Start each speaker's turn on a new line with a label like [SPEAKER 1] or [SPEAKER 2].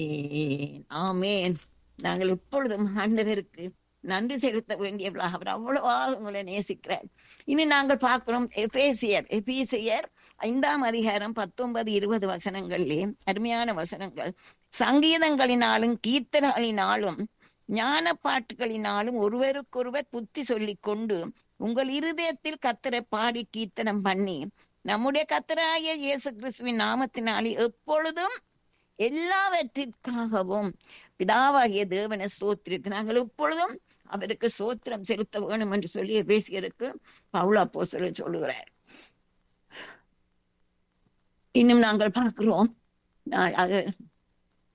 [SPEAKER 1] ஆமேன் நாங்கள் எப்பொழுதும் ஆண்டவருக்கு நன்றி செலுத்த வேண்டியவளாக அவர் அவ்வளவாக உங்களை நேசிக்கிறார் இனி நாங்கள் பார்க்கிறோம் எபேசியர் எபேசியர் ஐந்தாம் அதிகாரம் பத்தொன்பது இருபது வசனங்களிலே அருமையான வசனங்கள் சங்கீதங்களினாலும் கீர்த்தனைகளினாலும் ஞான பாட்டுகளினாலும் ஒருவருக்கொருவர் புத்தி சொல்லிக் கொண்டு உங்கள் இருதயத்தில் கத்தரை பாடி கீர்த்தனம் பண்ணி நம்முடைய கத்தராய இயேசு கிறிஸ்துவின் நாமத்தினாலே எப்பொழுதும் எல்லாவற்றிற்காகவும் பிதாவாகிய தேவனை ஸ்தோத்திரித்து நாங்கள் எப்பொழுதும் அவருக்கு சோத்திரம் செலுத்த வேணும் என்று சொல்லி பேசியருக்கு பவுலா போசல சொல்லுகிறார் இன்னும் நாங்கள் பார்க்கிறோம் அது